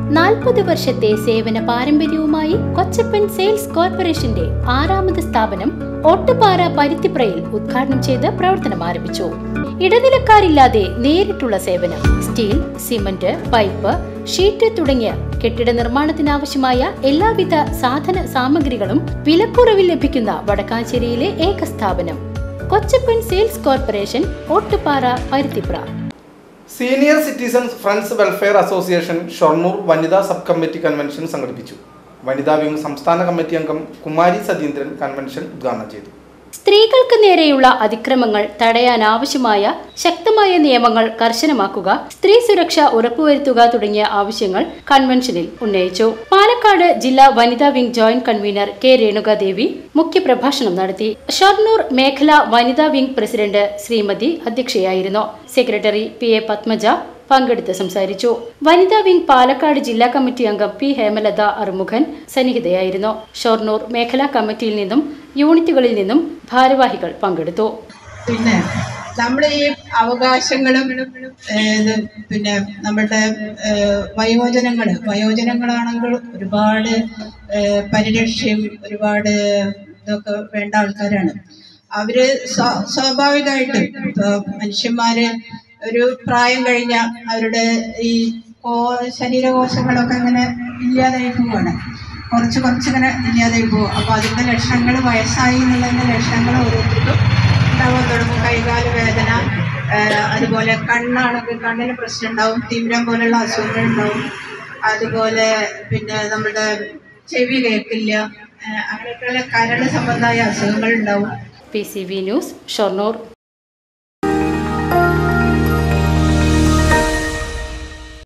നാൽപ്പത് വർഷത്തെ സേവന പാരമ്പര്യവുമായി കൊച്ചപ്പൻ സെയിൽസ് കോർപ്പറേഷന്റെ ആറാമത് സ്ഥാപനം ഒട്ടുപാറ പരുത്തിപ്രയിൽ ഉദ്ഘാടനം ചെയ്ത് പ്രവർത്തനം ആരംഭിച്ചു ഇടനിലക്കാരില്ലാതെ നേരിട്ടുള്ള സേവനം സ്റ്റീൽ സിമന്റ് പൈപ്പ് ഷീറ്റ് തുടങ്ങിയ കെട്ടിട നിർമ്മാണത്തിനാവശ്യമായ എല്ലാവിധ സാധന സാമഗ്രികളും വിലക്കുറവിൽ ലഭിക്കുന്ന വടക്കാഞ്ചേരിയിലെ ഏക സ്ഥാപനം Kochappan sales corporation Ottupara Paruthipra senior citizens friends welfare association Shoranur വനിതാ സബ് കമ്മിറ്റി കൺവെൻഷൻ സംഘടിപ്പിച്ചു വനിതാ വിംഗ് സംസ്ഥാന കമ്മിറ്റി അംഗം കുമാരി സതീന്ദ്രൻ കൺവെൻഷൻ ഉദ്ഘാടനം ചെയ്തു സ്ത്രീകൾക്ക് നേരെയുള്ള അതിക്രമങ്ങൾ തടയാനാവശ്യമായ ശക്തമായ നിയമങ്ങൾ കർശനമാക്കുക സ്ത്രീ സുരക്ഷ ഉറപ്പുവരുത്തുക തുടങ്ങിയ ആവശ്യങ്ങൾ കൺവെൻഷനിൽ ഉന്നയിച്ചു പാലക്കാട് ജില്ലാ വനിതാ wing joint convener K Renukadevi മുഖ്യപ്രഭാഷണം നടത്തി ഷൊർണൂർ മേഖല വനിതാ വിംഗ് പ്രസിഡന്റ് ശ്രീമതി അധ്യക്ഷയായിരുന്നു സെക്രട്ടറി പി എ പത്മജ പങ്കെടുത്ത് സംസാരിച്ചു വനിതാ വിംഗ് പാലക്കാട് ജില്ലാ കമ്മിറ്റി അംഗം പി ഹേമലത അറുമുഖൻ സന്നിഹിതയായിരുന്നു ഷൊർണൂർ മേഖലാ കമ്മിറ്റിയിൽ നിന്നും യൂണിറ്റുകളിൽ നിന്നും ഭാരവാഹികൾ പങ്കെടുത്തു പിന്നെ നമ്മുടെ ഈ അവകാശങ്ങളും ഏത് പിന്നെ നമ്മുടെ ഏഹ് വയോജനങ്ങൾ വയോജനങ്ങളാണെങ്കിൽ ഒരുപാട് ഏഹ് പരിരക്ഷയും ഒരുപാട് ഇതൊക്കെ വേണ്ട ആൾക്കാരാണ് അവര് സ്വാ- സ്വാഭാവികമായിട്ടും ഇപ്പൊ മനുഷ്യന്മാര് ഒരു പ്രായം കഴിഞ്ഞ അവരുടെ ഈ കോ ശരീരകോശങ്ങളൊക്കെ ഇങ്ങനെ ഇല്ലാതായി പോവാണ് കുറച്ച് കുറച്ചിങ്ങനെ ഇല്ലാതായി പോകും അപ്പൊ അതിന്റെ ലക്ഷണങ്ങൾ വയസ്സായി എന്നുള്ളതിന്റെ ലക്ഷണങ്ങൾ ഓരോരുത്തർക്കും ഉണ്ടാവാൻ തുടങ്ങും കൈകാല് വേദന ആഹ് അതുപോലെ കണ്ണാണെങ്കിൽ കണ്ണിന് പ്രശ്നം ഉണ്ടാവും തീവ്രം പോലുള്ള അസുഖങ്ങൾ ഉണ്ടാവും അതുപോലെ പിന്നെ നമ്മുടെ ചെവി കേൾക്കില്ല ആഹ് അങ്ങനെയൊക്കെയുള്ള കരട് സംബന്ധമായ അസുഖങ്ങൾ ഉണ്ടാവും P C V news Shoranur